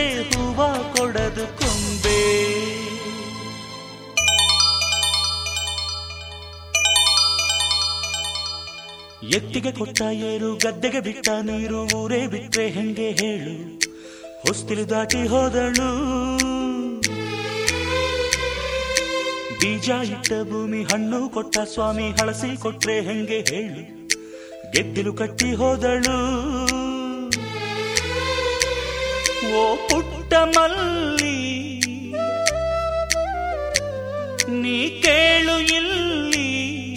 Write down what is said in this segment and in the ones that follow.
ಅಂದ್ರೆ ಹೂವ ಕೊಡದು ಕೊಂಬೆ ಎತ್ತಿಗೆ ಕೊಟ್ಟ ಏರು ಗದ್ದೆಗೆ ಬಿಟ್ಟ ನೀರು ಊರೇ ಬಿಟ್ರೆ ಹೆಂಗೆ ಹೇಳು ಹೊಸ್ತಿಲು ದಾಟಿ ಹೋದಳು ಬೀಜ ಇಟ್ಟ ಭೂಮಿ ಹಣ್ಣು ಕೊಟ್ಟ ಸ್ವಾಮಿ ಹಳಸಿ ಕೊಟ್ರೆ ಹೆಂಗೆ ಹೇಳು ಗೆದ್ದಿಲು ಕಟ್ಟಿ ಹೋದಳು ಓ ಪುಟ್ಟ ಮಲ್ಲಿ ನೀ ಕೇಳು ಇಲ್ಲಿ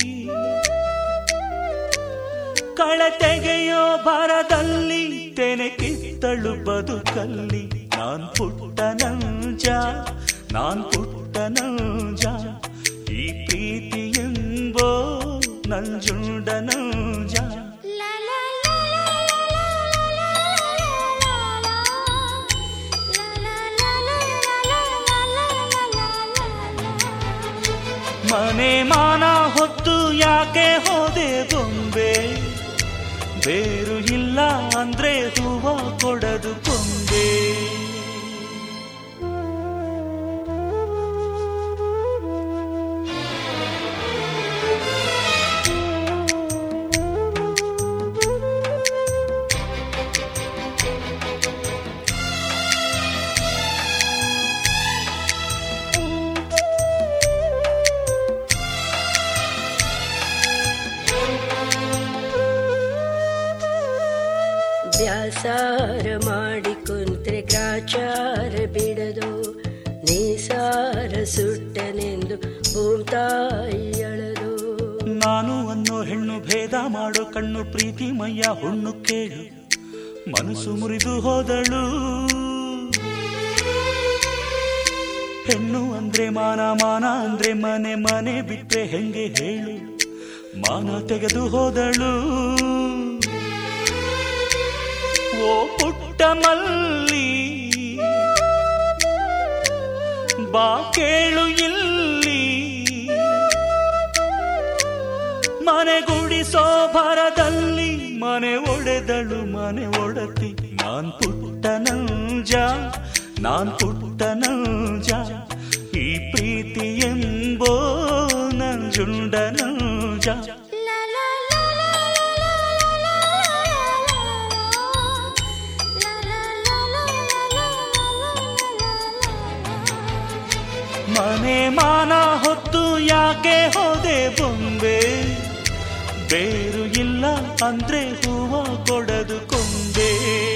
ಕಳತೆಗೆಯೋ ಭರದಲ್ಲಿ ತೆನೆ ಕಿತ್ತಳು ಬದುಕಲ್ಲಿ ನಾನ್ ಪುಟ್ಟ ನಂಜ ನಾನ್ ಪುಟ್ಟ ನಂಜ ಈ ಪ್ರೀತಿ ಎಂಬೋ Nanjunda ನಂಜ La la la la la la la la la la la ಮನೆ ಮಾನ ಹೊತ್ತು ಯಾಕೆ ಹೋದೆ ಬೊಂಬೆ ಬೇರು ಇಲ್ಲ ಅಂದ್ರೆ ಹೂವ ಕೊಡದು ಕೊಂಬೆ ಬ್ಯಾಸಾರ ಮಾಡಿ ಕುಂತ್ರೆ ಗ್ರಾಚಾರ ಬಿಡದು ನೀಸಾರ ಸುಟ್ಟನೆಂದು ಭೂತಾಯಿ ಅಳದು ನಾನು ಅನ್ನೋ ಹೆಣ್ಣು ಭೇದ ಮಾಡೋ ಕಣ್ಣು ಪ್ರೀತಿ ಮೈಯ ಹುಣ್ಣು ಕೇಳು ಮನಸ್ಸು ಮುರಿದು ಹೋದಳು ಹೆಣ್ಣು ಅಂದ್ರೆ ಮಾನ ಮಾನ ಅಂದ್ರೆ ಮನೆ ಮನೆ ಬಿಟ್ರೆ ಹೆಂಗೆ ಹೇಳು ಮಾನ ತೆಗೆದು ಹೋದಳು ಓ ಪುಟ್ಟ ಮಲ್ಲಿ ಬಾ ಕೇಳು ಇಲ್ಲಿ ಮನೆ ಗುಡಿಸೋ ಭರದಲ್ಲಿ ಮನೆ ಒಡೆದಳು ಮನೆ ಒಡತಿ ನಾನ್ ಪುಟ್ಟ ನಂಜ ನಾನ್ ಪುಟ್ಟ ನಂಜ ಈ ಪ್ರೀತಿ ಎಂಬೋ ನಂಜುಂಡ ನಂಜ ಮನೆ ಮಾನ ಹೊತ್ತು ಯಾಕೆ ಹೋದೆ ಬೊಂಬೆ ಬೇರು ಇಲ್ಲ ಅಂದ್ರೆ ಹೂವ ಕೊಡದು ಕೊಂಬೆ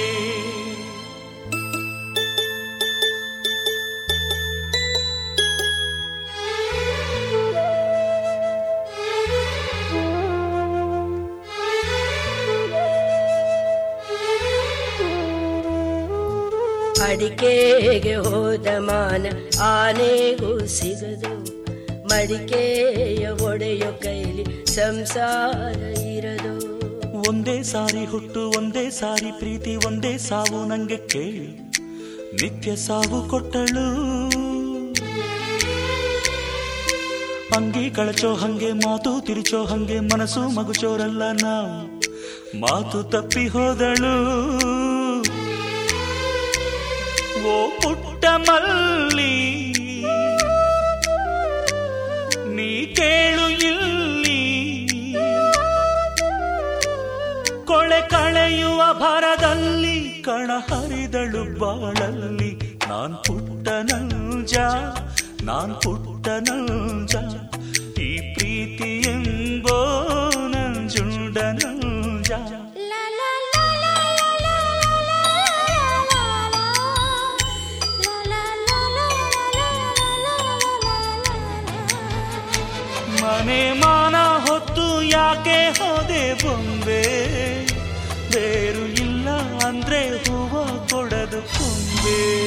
ಅಡಿಕೆಗೆ ಹೋದ ಮಾನ ಆನೆಗೂ ಸಿಗದು ಮಡಿಕೆಯ ಒಡೆಯೋ ಕೈಲಿ ಸಂಸಾರ ಇರದು ಒಂದೇ ಸಾರಿ ಹುಟ್ಟು ಒಂದೇ ಸಾರಿ ಪ್ರೀತಿ ಒಂದೇ ಸಾವು ನಂಗೆ ಕೇಳು ನಿತ್ಯ ಸಾವು ಕೊಟ್ಟಳು ಅಂಗಿ ಕಳಚೋ ಹಂಗೆ ಮಾತು ತಿರುಚೋ ಹಂಗೆ ಮನಸ್ಸು ಮಗುಚೋರಲ್ಲ ನಾವು ಮಾತು ತಪ್ಪಿ ಹೋದಳು ಓ ಪುಟ್ಟ ಮಲ್ಲಿ ನೀ ಕೇಳು ಇಲ್ಲಿ ಕೊಳೆ ಕಳೆಯುವ ಭರದಲ್ಲಿ ಕಣ ಹರಿದಳು ಬಾಳಲ್ಲಿ ನಾನ್ ಪುಟ್ಟ ನಂಜ ನಾನ್ ಪುಟ್ಟ ನಂಜ ಈ ಪ್ರೀತಿ ಎಂಬೋ ನಂಜುಂಡ ನಂಜ ಮನೆ ಮಾನ ಹೊತ್ತು ಯಾಕೆ ಹೋದೆ ಬೊಂಬೆ ಬೇರು ಇಲ್ಲ ಅಂದ್ರೆ ಹೂವ ಕೊಡದು ಕೊಂಬೆ